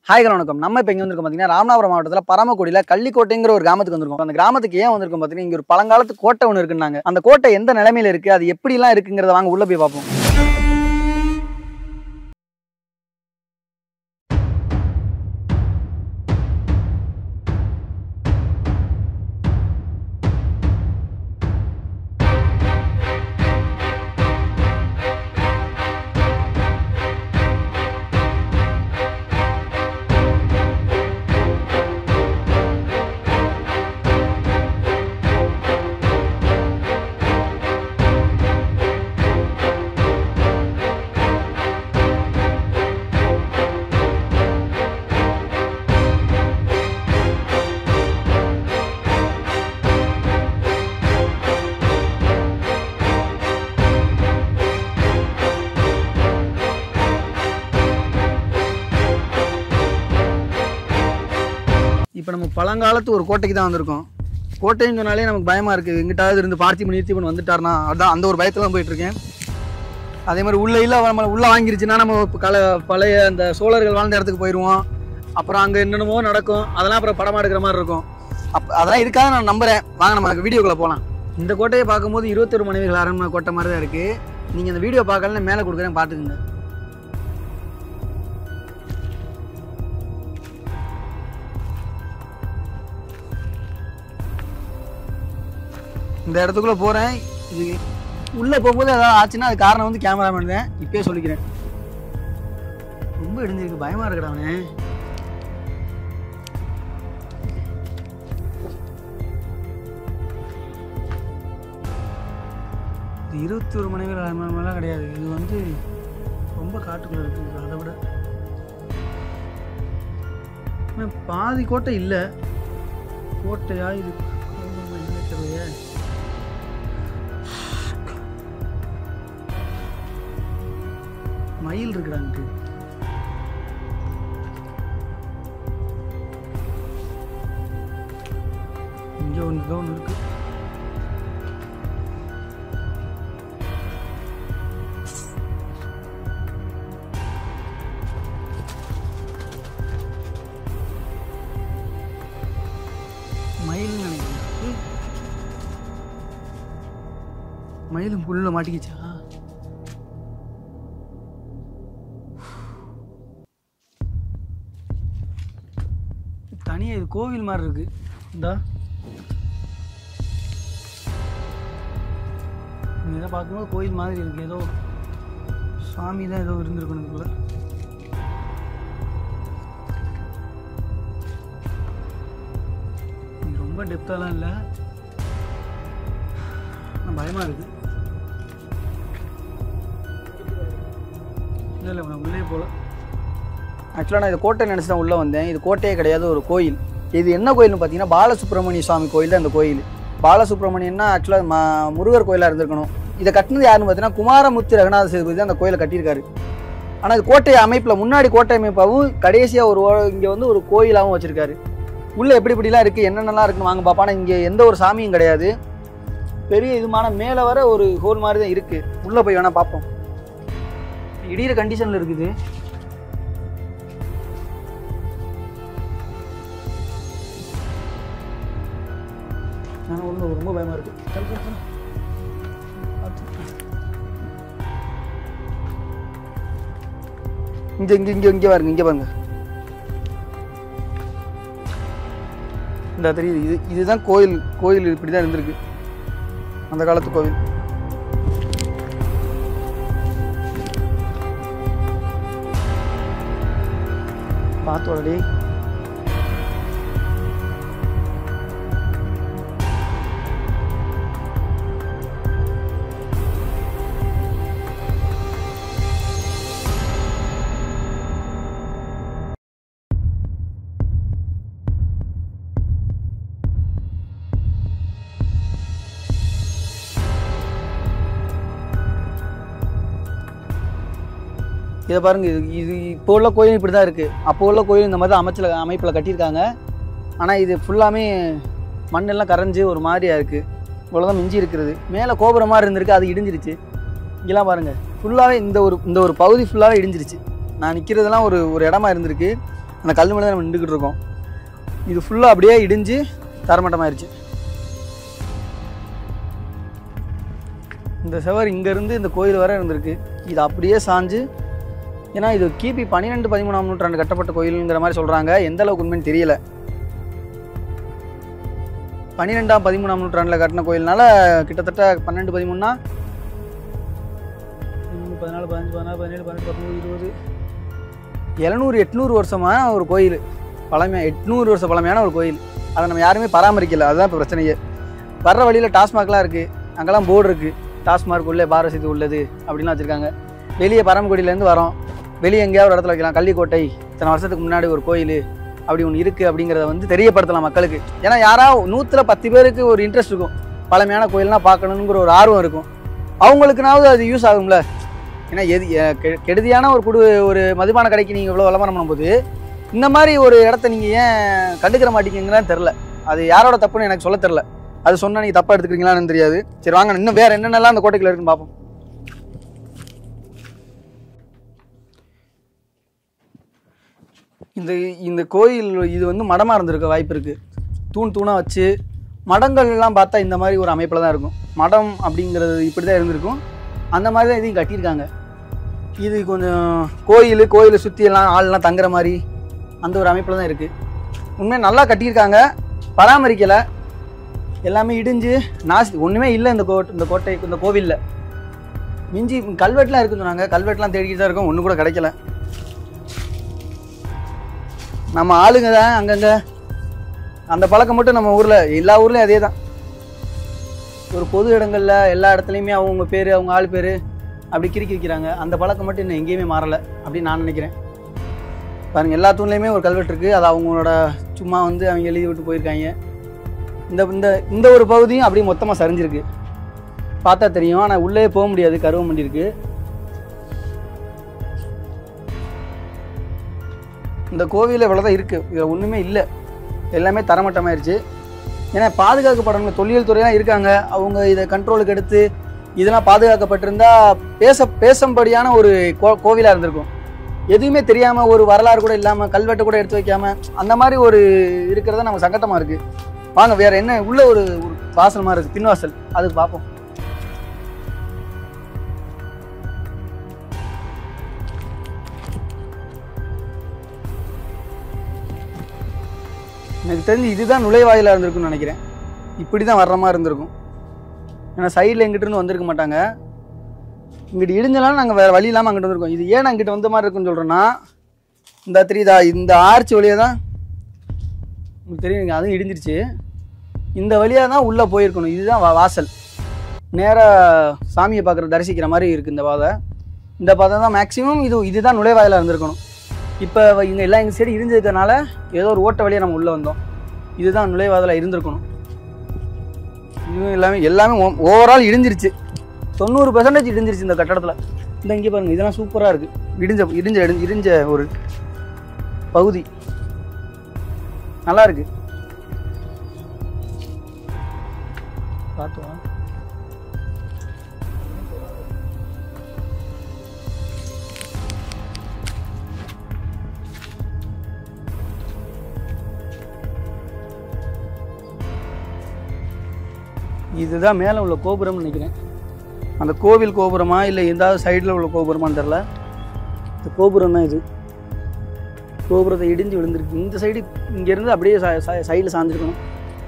ஹாய்கள் வணக்கம் நம்ம இப்போ இங்கே வந்திருக்கோம் பார்த்தீங்கன்னா ராமநாதபுரம் மாவட்டத்தில் பரமக்குடியில் கள்ளிக்கோட்டைங்கிற ஒரு கிராமத்துக்கு வந்திருக்கோம் அந்த கிராமத்துக்கு ஏன் வந்திருக்கோம் பார்த்தீங்கன்னா இங்கே ஒரு பழங்காலத்து கோட்டை ஒன்று இருக்குன்னாங்க அந்த கோட்டை எந்த நிலைமையில இருக்குது அது எப்படிலாம் இருக்குங்கிறத வாங்க உள்ளே போய் பார்ப்போம் இப்போ நம்ம பழங்காலத்து ஒரு கோட்டைக்கு தான் வந்திருக்கோம் கோட்டைன்னு சொன்னாலே நமக்கு பயமாக இருக்குது எங்கிட்டாவது இருந்து பார்த்தி நிறுத்தி பண்ணி வந்துட்டாருனா அதான் அந்த ஒரு பயத்தில் தான் போயிட்டு இருக்கேன் அதே மாதிரி உள்ள இல்லை நம்ம உள்ளே வாங்கிருச்சுன்னா நம்ம இப்போ கல பழைய அந்த சோழர்கள் வாழ்ந்த இடத்துக்கு போயிடுவோம் அப்புறம் அங்கே என்னென்னமோ நடக்கும் அதெல்லாம் அப்புறம் படமாக எடுக்கிற மாதிரி இருக்கும் அப் அதெல்லாம் இருக்காது நான் நம்புகிறேன் வாங்க நம்ம வீடியோக்குள்ளே போகலாம் இந்த கோட்டையை பார்க்கும்போது இருபத்தொரு மனைவிகள் அரண்மனை கோட்டை மாதிரி தான் இருக்குது நீங்கள் இந்த வீடியோ பார்க்கலன்னு மேலே கொடுக்குறேன் பார்த்துக்குங்க இந்த இடத்துக்குள்ள போறேன் இது உள்ள போகும்போது ஏதாவது ஆச்சுன்னா அது காரணம் வந்து கேமராமேன் தான் இப்பயே சொல்லிக்கிறேன் ரொம்ப இடிஞ்சிருக்கு பயமா இருக்குடா அவனே இது இருபத்தி ஒரு மனைவிகள் அரண்மனைலாம் கிடையாது இது வந்து ரொம்ப காட்டுக்குள்ள இருக்குது அதை விட ஆனா, பாதி கோட்டை இல்லை கோட்டையா இது என்னன்னு தெரியலையே. மயில் இருக்குடான்ட்டு இங்க ஒன்று தான் ஒன்று இருக்கு மயில் நினைக்கிறேன் ம். மயிலும் புல்ல மாட்டிக்கிச்சா தனியா இது கோவில் மாதிரி இருக்கு இந்தா இதை பார்க்கும்போது கோயில் மாதிரி இருக்கு ஏதோ சாமி தான் ஏதோ இருந்திருக்கணும் இதுக்குள்ள இது ரொம்ப டெப்த்தாலாம் இல்லை ஆனா பயமா இருக்கு இல்லை இல்லை நான் உள்ளே போகல ஆக்சுவலாக நான் இது கோட்டை நினச்சி தான் உள்ளே வந்தேன் இது கோட்டையே கிடையாது ஒரு கோயில் இது என்ன கோயில்னு பார்த்தீங்கன்னா பாலசுப்ரமணிய சுவாமி கோயில் தான் இந்த கோயில் பாலசுப்ரமணியன்னா ஆக்சுவலாக ம முருகர் கோயிலாக இருந்திருக்கணும் இதை கட்டினது யாருன்னு பார்த்தீங்கன்னா குமாரமுத்து ரகுநாத சேதுபதி தான் அந்த கோயிலை கட்டியிருக்காரு ஆனால் இது கோட்டை அமைப்பில் முன்னாடி கோட்டை அமைப்பாகவும் கடைசியாக ஒரு இங்கே வந்து ஒரு கோயிலாகவும் வச்சுருக்காரு உள்ளே எப்படி இப்படிலாம் இருக்குது என்னென்னலாம் இருக்குன்னு வாங்க பார்ப்பானா இங்கே எந்த ஒரு சாமியும் கிடையாது பெரிய இதுமான மேலே வர ஒரு ஹோல் மாதிரி தான் இருக்குது உள்ளே போய் வேணால் பார்ப்போம் இடிகிற கண்டிஷனில் இருக்குது ஆனால் ஒன்றும் ரொம்ப பயமாக இருக்குது சல், சல், சல். பார்த்து. இங்க இங்க இங்க இங்க பாருங்க இங்க பாருங்க இந்த தெரியுது இது இதுதான் கோயில் கோயில் இப்படி தான் இருந்திருக்கு அந்த காலத்து கோவில் பார்த்தோடடி இதை பாருங்க இது இது இப்போ உள்ள கோயில் இப்படி தான் இருக்குது அப்போ உள்ள கோயில் இந்த மாதிரி தான் அமைச்சில் அமைப்பில் கட்டியிருக்காங்க ஆனால் இது ஃபுல்லாமே மண்ணெல்லாம் கரைஞ்சு ஒரு மாதிரியா இருக்குது இவ்வளோதான் மிஞ்சி இருக்கிறது மேலே கோபுரம் மாதிரி இருந்திருக்கு அது இடிஞ்சிருச்சு இங்கெல்லாம் பாருங்கள் ஃபுல்லாகவே இந்த ஒரு இந்த ஒரு பகுதி ஃபுல்லாகவே இடிஞ்சிருச்சு நான் நிற்கிறதெல்லாம் ஒரு ஒரு இடமா இருந்திருக்கு அந்த கல் மேலே தான் நம்ம நின்றுக்கிட்டு இருக்கோம் இது ஃபுல்லாக அப்படியே இடிஞ்சு தரமட்டமாயிருச்சு இந்த செவர் இங்கேருந்து இந்த கோயில் வரை இருந்திருக்கு இது அப்படியே சாஞ்சு ஏன்னா இது கிபி பன்னிரெண்டு பதிமூணாம் நூற்றாண்டு கட்டப்பட்ட கோயிலுங்கிற மாதிரி சொல்கிறாங்க எந்த அளவுக்கு உண்மைன்னு தெரியல பன்னிரெண்டாம் பதிமூணாம் நூற்றாண்டில் கட்டின கோயில்னால கிட்டத்தட்ட பன்னெண்டு பதிமூணுனா பதிமூணு பதினாலு பதினஞ்சு பதினாறு பதினேழு பதினெட்டு பத்தொம்பது இருபது எழுநூறு எட்நூறு வருஷமான ஒரு கோயில் பழமையா எட்நூறு வருஷம் பழமையான ஒரு கோயில் அதை நம்ம யாருமே பராமரிக்கல அதுதான் இப்போ பிரச்சனையே வர்ற வழியில் டாஸ்மாக்லாம் இருக்குது அங்கெல்லாம் போர்டு இருக்குது டாஸ்மார்க் உள்ளே பாரத் இது உள்ளது அப்படின்லாம் வச்சுருக்காங்க வெளியே பரமக்குடியிலேருந்து வரோம் வெளியே எங்கேயாவது ஒரு இடத்துல வைக்கலாம் கள்ளிக்கோட்டை இத்தனை வருஷத்துக்கு முன்னாடி ஒரு கோயில் அப்படி ஒன்று இருக்குது அப்படிங்கிறத வந்து தெரியப்படுத்தலாம் மக்களுக்கு ஏன்னா யாராவது நூற்றில் பத்து பேருக்கு ஒரு இன்ட்ரெஸ்ட் இருக்கும் பழமையான கோயில்னா பார்க்கணுங்கிற ஒரு ஆர்வம் இருக்கும் அவங்களுக்குனாவது அது யூஸ் ஆகும்ல ஏன்னா எது எ- கெ- கெடுதியான ஒரு குடு ஒரு மதுபான கடைக்கு நீங்கள் இவ்வளோ விளம்பரம் பண்ணும்போது இந்த மாதிரி ஒரு இடத்த நீங்கள் ஏன் கண்டுக்கிற மாட்டீங்கன்னு தெரில அது யாரோட தப்புன்னு எனக்கு சொல்ல தெரில அது சொன்னா நீங்கள் தப்பாக எடுத்துக்கிறீங்களான்னு தெரியாது சரி வாங்க இன்னும் வேறு என்னென்னலாம் அந்த கோட்டைக்குள்ள இருக்குன்னு பார்ப்போம் இந்த இந்த கோயில் இது வந்து மடமாக இருந்திருக்க வாய்ப்பு இருக்குது தூண் தூணாக வச்சு மடங்கள்லாம் பார்த்தா இந்த மாதிரி ஒரு அமைப்பில் தான் இருக்கும் மடம் அப்படிங்கிறது இப்படி தான் இருந்திருக்கும் அந்த மாதிரி தான் இதையும் கட்டியிருக்காங்க இது கொஞ்சம் கோயில் கோயிலை சுற்றி எல்லாம் ஆள்லாம் தங்குற மாதிரி அந்த ஒரு அமைப்பில் தான் இருக்குது உண்மையாக நல்லா கட்டியிருக்காங்க பராமரிக்கலை எல்லாமே இடிஞ்சு நாசி ஒன்றுமே இல்லை இந்த கோட் இந்த கோட்டை இந்த கோவிலில் மிஞ்சி கல்வெட்டுலாம் இருக்குன்னு சொன்னாங்க கல்வெட்டுலாம் தேடிக்கிட்டு தான் இருக்கோம் ஒன்று கூட கிடைக்கல நம்ம ஆளுங்க தான் அங்கங்கே அந்த பழக்கம் மட்டும் நம்ம ஊரில் எல்லா ஊர்லேயும் அதே தான் ஒரு பொது இடங்களில் எல்லா இடத்துலையுமே அவங்க பேர் அவங்க ஆள் பேர் அப்படி கிறுக்கி வைக்கிறாங்க அந்த பழக்கம் மட்டும் இன்னும் எங்கேயுமே மாறலை அப்படின்னு நான் நினைக்கிறேன் பாருங்க எல்லா தூண்லேயுமே ஒரு கல்வெட்டு இருக்குது அது அவங்களோட சும்மா வந்து அவங்க எழுதி விட்டு போயிருக்காங்க இந்த இந்த இந்த ஒரு பகுதியும் அப்படியே மொத்தமாக சரிஞ்சிருக்கு பார்த்தா தெரியும் ஆனால் உள்ளே போக முடியாது கருவ முடியிருக்கு இந்த கோவில் இவ்வளோதான் இருக்குது இதில் ஒன்றுமே இல்லை எல்லாமே தரமட்டமாயிருச்சு ஏன்னா பாதுகாக்கப்படணும் தொல்லியல் துறையெல்லாம் இருக்காங்க அவங்க இதை கண்ட்ரோலுக்கு எடுத்து இதெல்லாம் பாதுகாக்கப்பட்டிருந்தா பேச பேசும்படியான ஒரு கோ கோவிலாக இருந்திருக்கும் எதுவுமே தெரியாமல் ஒரு வரலாறு கூட இல்லாமல் கல்வெட்டை கூட எடுத்து வைக்காம அந்த மாதிரி ஒரு இருக்கிறது நமக்கு சங்கட்டமாக இருக்குது வாங்க வேற என்ன உள்ள ஒரு ஒரு வாசல் மாதிரி இருக்குது பின்வாசல் அது பார்ப்போம் எனக்கு தெரிஞ்சு இதுதான் நுழைவாயிலாக இருந்திருக்கும்னு நினைக்கிறேன் இப்படி தான் வர்ற மாதிரி இருந்திருக்கும் ஏன்னா சைடில் எங்கிட்ட இருந்து வந்திருக்க மாட்டாங்க இங்கிட்டு இடிஞ்சனாலும் நாங்கள் வேறு வழி இல்லாமல் அங்கிட்டு வந்திருக்கோம் இது ஏன் அங்கிட்டு வந்த மாதிரி இருக்குன்னு சொல்கிறேன்னா இந்த தெரியுதா இந்த ஆர்ச் வழியாக தான் உங்களுக்கு தெரியும் அதுவும் இடிஞ்சிருச்சு இந்த வழியாக தான் உள்ளே போயிருக்கணும் இதுதான் வா- வாசல் நேராக சாமியை பார்க்குற தரிசிக்கிற மாதிரி இருக்குது இந்த பாதை இந்த பாதை தான் மேக்ஸிமம் இது இதுதான் நுழைவாயிலாக இருந்திருக்கணும் இப்போ இங்கே எல்லாம் எங்கள் சைடு இருந்ததுனால ஏதோ ஒரு ஓட்ட வழியாக நம்ம உள்ளே வந்தோம் இதுதான் நுழைவாதில் இருந்திருக்கணும் இதுவும் எல்லாமே எல்லாமே ஓவரால் இடிஞ்சிருச்சு தொண்ணூறு பெர்சன்டேஜ் இடிஞ்சிருச்சு இந்த கட்டடத்தில் இந்த இங்கே பாருங்கள் இதெல்லாம் சூப்பராக இருக்குது இடிஞ்ச இடிஞ்ச இடிஞ்ச இடிஞ்ச ஒரு பகுதி நல்லா இருக்கு பார்த்தோம் இதுதான் மேலே உள்ள கோபுரம்னு நினைக்கிறேன் அந்த கோவில் கோபுரமா இல்லை எந்தாவது சைடில் உள்ள கோபுரமான்னு தெரில இந்த கோபுரம் தான் இது கோபுரத்தை இடிஞ்சு விழுந்திருக்கு இந்த சைடு இங்கேருந்து அப்படியே சைடில் சாஞ்சிருக்கணும்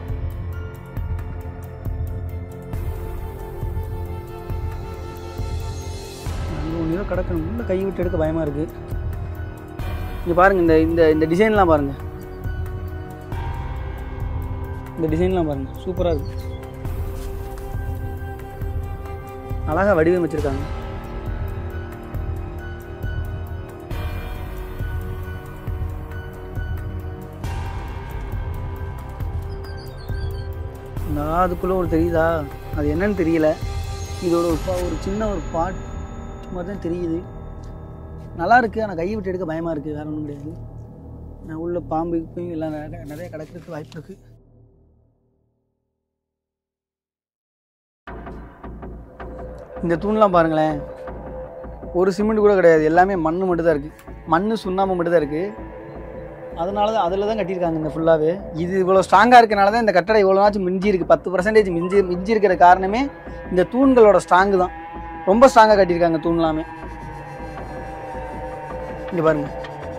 அங்கே ஒன்று ஏதோ கிடக்கணும் உள்ள கை விட்டு எடுக்க பயமாக இருக்குது இங்கே பாருங்கள் இந்த இந்த இந்த டிசைன்லாம் பாருங்கள் இந்த டிசைன்லாம் பாருங்கள் சூப்பராக இருக்குது அழகாக வடிவமைச்சிருக்காங்க நான் அதுக்குள்ளே ஒரு தெரியுதா அது என்னன்னு தெரியல இதோட ஒரு பா- ஒரு சின்ன ஒரு பாட் மாதிரி தான் தெரியுது நல்லா இருக்குது ஆனால் கை விட்டு எடுக்க பயமாக இருக்குது வேற ஒன்றும் கிடையாது நான் உள்ள பாம்பு இப்பயும் எல்லாம் நிறைய நிறைய கிடக்கிறதுக்கு வாய்ப்பு இருக்குது இந்த தூண்லாம் பாருங்களேன் ஒரு சிமெண்ட் கூட கிடையாது எல்லாமே மண் மட்டும் தான் இருக்குது மண் சுண்ணாம்பு மட்டும் தான் இருக்குது அதனால தான் அதில் தான் கட்டியிருக்காங்க இந்த ஃபுல்லாகவே இது இவ்வளோ ஸ்ட்ராங்காக இருக்கனால தான் இந்த கட்டடம் இவ்வளோ நாச்சும் மிஞ்சி இருக்குது பத்து பர்சன்டேஜ் மிஞ்சி மிஞ்சி இருக்கிற காரணமே இந்த தூண்களோட ஸ்ட்ராங்கு தான் ரொம்ப ஸ்ட்ராங்காக கட்டியிருக்காங்க தூண் எல்லாமே இங்கே பாருங்க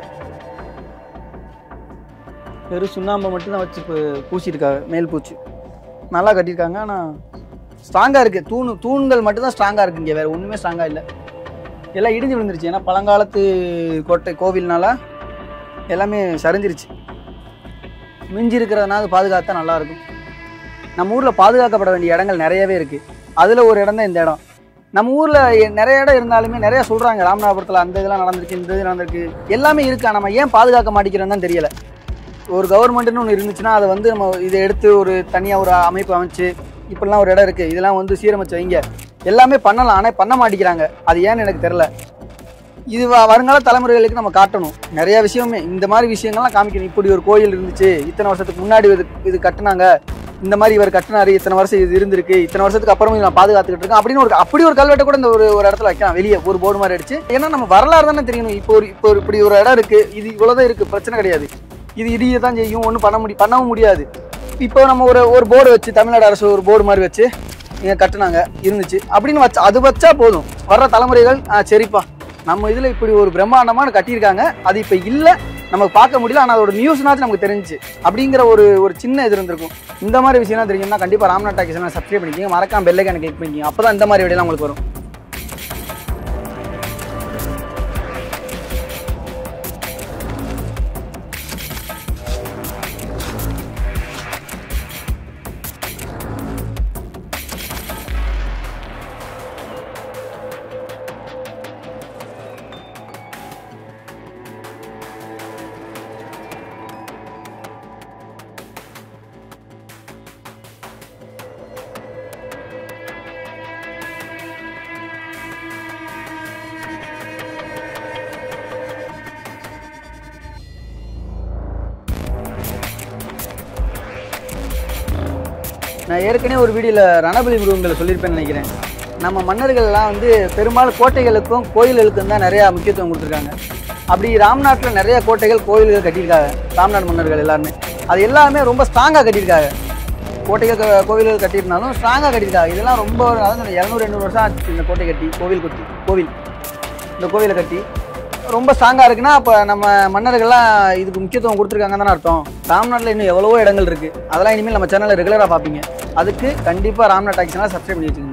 வெறும் சுண்ணாம்பை மட்டும் தான் வச்சு இப்போ பூசியிருக்காங்க மேல் பூச்சி நல்லா கட்டியிருக்காங்க ஆனால் ஸ்ட்ராங்காக இருக்குது தூண் தூண்கள் மட்டும்தான் ஸ்ட்ராங்காக இருக்குது இங்கே வேறு ஒன்றுமே ஸ்ட்ராங்காக இல்லை எல்லாம் இடிஞ்சு விழுந்துருச்சு ஏன்னா பழங்காலத்து கோட்டை கோவில்னால எல்லாமே சரிஞ்சிருச்சு மிஞ்சி இருக்கிறதுனால அது பாதுகாத்தா நல்லாயிருக்கும் நம்ம ஊரில் பாதுகாக்கப்பட வேண்டிய இடங்கள் நிறையவே இருக்குது அதில் ஒரு இடம் தான் இந்த இடம் நம்ம ஊரில் நிறைய இடம் இருந்தாலுமே நிறைய சொல்கிறாங்க ராமநாதபுரத்தில் அந்த இதெல்லாம் நடந்திருக்கு இந்த இது நடந்திருக்கு எல்லாமே இருக்கா நம்ம ஏன் பாதுகாக்க மாட்டேங்கிறோன்னு தான் தெரியல ஒரு கவர்மெண்ட்னு ஒன்று இருந்துச்சுன்னா அதை வந்து நம்ம இதை எடுத்து ஒரு தனியாக ஒரு அமைப்பு அமைச்சு இப்படிலாம் ஒரு இடம் இருக்குது இதெல்லாம் வந்து சீரமைச்சு வைங்க எல்லாமே பண்ணலாம் ஆனால் பண்ண மாட்டேங்கிறாங்க அது ஏன்னு எனக்கு தெரில இது வ- வருங்கால தலைமுறைகளுக்கு நம்ம காட்டணும் நிறைய விஷயமே இந்த மாதிரி விஷயங்கள்லாம் காமிக்கணும் இப்படி ஒரு கோயில் இருந்துச்சு இத்தனை வருஷத்துக்கு முன்னாடி இது இது கட்டுனாங்க இந்த மாதிரி இவர் கட்டினாரு இத்தனை வருஷம் இது இருந்திருக்கு இத்தனை வருஷத்துக்கு அப்புறமும் இதை நான் பாதுகாத்துக்கிட்டு இருக்கேன் அப்படின்னு ஒரு அப்படி ஒரு கல்வெட்டை கூட இந்த ஒரு ஒரு இடத்துல வைக்கலாம் வெளியே ஒரு போர்டு மாதிரி அடிச்சு ஏன்னா நம்ம வரலாறு தானே தெரியணும் இப்போ ஒரு இப்போ ஒரு இப்படி ஒரு இடம் இருக்கு இது இவ்வளோதான் இருக்கு பிரச்சனை கிடையாது இது இடிய தான் செய்யும் ஒன்றும் பண்ண முடியும் பண்ணவும் முடியாது இப்போ நம்ம ஒரு ஒரு போர்டு வச்சு தமிழ்நாடு அரசு ஒரு போர்டு மாதிரி வச்சு இங்கே கட்டுனாங்க இருந்துச்சு அப்படின்னு வச்சா அது வச்சா போதும் வர்ற தலைமுறைகள் ஆ சரிப்பா நம்ம இதில் இப்படி ஒரு பிரம்மாண்டமான கட்டியிருக்காங்க அது இப்போ இல்லை நமக்கு பார்க்க முடியல ஆனால் அதோட நியூஸ்னாச்சும் நமக்கு தெரிஞ்சுச்சு அப்படிங்கிற ஒரு ஒரு சின்ன இது இருந்திருக்கும் இந்த மாதிரி விஷயம்லாம் தெரியும்னா கண்டிப்பாக ராம்நாத் டாக்கிஸ் சப்ஸ்கிரைப் பண்ணிக்கிங்க மறக்காம பெல்லைக்கான கிளிக் பண்ணிக்கிங்க அப்போ தான் இந்த மாதிரி வீடியோலாம் உங்களுக்கு வரும் நான் ஏற்கனவே ஒரு வீடியோவில் ரணபலி மிருகங்களை சொல்லியிருப்பேன்னு நினைக்கிறேன் நம்ம மன்னர்கள்லாம் வந்து பெரும்பாலும் கோட்டைகளுக்கும் கோயில்களுக்கும் தான் நிறையா முக்கியத்துவம் கொடுத்துருக்காங்க அப்படி ராம்நாட்டில் நிறைய கோட்டைகள் கோயில்கள் கட்டியிருக்காங்க ராம்நாட் மன்னர்கள் எல்லாருமே அது எல்லாமே ரொம்ப ஸ்ட்ராங்காக கட்டியிருக்காங்க கோட்டைகள் க- கோவில்கள் கட்டியிருந்தாலும் ஸ்ட்ராங்காக கட்டியிருக்காங்க இதெல்லாம் ரொம்ப அதாவது இரநூறு எண்ணூறு வருஷம் ஆச்சு இந்த கோட்டை கட்டி கோவில் கட்டி கோவில் இந்த கோவிலை கட்டி ரொம்ப ஸ்ட்ராங்காக இருக்குன்னா அப்போ நம்ம மன்னர்கள்லாம் இதுக்கு முக்கியத்துவம் கொடுத்துருக்காங்கன்னு தானே அர்த்தம் ராம்நாட்டில் இன்னும் எவ்வளவோ இடங்கள் இருக்குது அதெல்லாம் இனிமேல் நம்ம சேனலில் ரெகுலராக பார்ப்பீங்க அதுக்கு கண்டிப்பாக ராம்நாட் டாக்ஸ் சேனல் சப்ஸ்கிரைப் பண்ணி வச்சுக்கோங்க